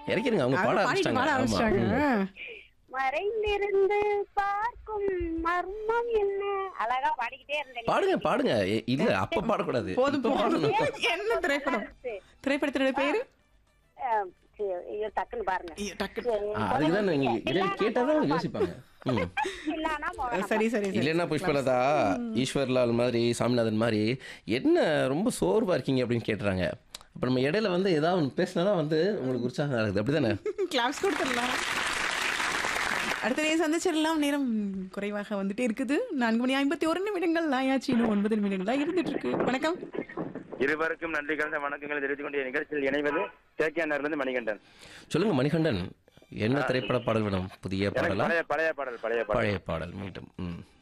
இறக்கிருங்க அவங்க பாட அவங்க பாடிட்டு பாட ஆரம்பிச்சிட்டாங்க ஆமா ஆரம்பிச்சிட்டாங்க ம். மறைந்திருந்து பார்க்கும் மர்மம் என்ன அழகா பாடிக்கிட்டே இருந்தேன் பாடுங்க பாடுங்க எ- இல்ல அப்ப பாடக்கூடாது போதும் இப்ப போதும் பாடணும். என்ன திரைப்படம் திரைப்படத்தோட பேரு அஹ், சரி, ஐயோ டக்குன்னு பாருங்க ஐயோ, டக்கு ஆ, அதுக்குதான் நீங்க இதை கேட்டாதான் யோசிப்பாங்க ம். இல்லன்னா மோகனம் சரி சரி சரி இல்லைன்னா புஷ்பலதா ஈஸ்வர்லால் மாதிரி சாமிநாதன் மாதிரி என்ன ரொம்ப சோர்வா இருக்கீங்க அப்படின்னு கேட்டுறாங்க அப்ப நம்ம இடையில வந்து ஏதாவது ஒன்று பேசினா வந்து உங்களுக்கு உற்சாகம் இருக்குது அப்படிதானே கிளாப்ஸ் கொடுத்துடலாம் அடுத்த நேரம் சந்திச்சிடலாம் நேரம் குறைவாக வந்துட்டே இருக்குது நான்கு மணி ஐம்பத்தி ஒரு நிமிடங்கள் ஆயாச்சு இன்னும் ஒன்பது நிமிடங்கள் தான் இருந்துட்டு இருக்கு வணக்கம் இருவருக்கும் நன்றி கலந்த வணக்கங்களை தெரிவித்துக் கொண்டு நிகழ்ச்சியில் இணைவது சேக்கியானர்லேருந்து மணிகண்டன் சொல்லுங்க மணிகண்டன் என்ன திரைப்பட பாடல் வேணும் புதிய எனக்கு பாடலா பழைய பழைய பாடல் பழைய பாடல் பழைய பாடல் மீண்டும் ம்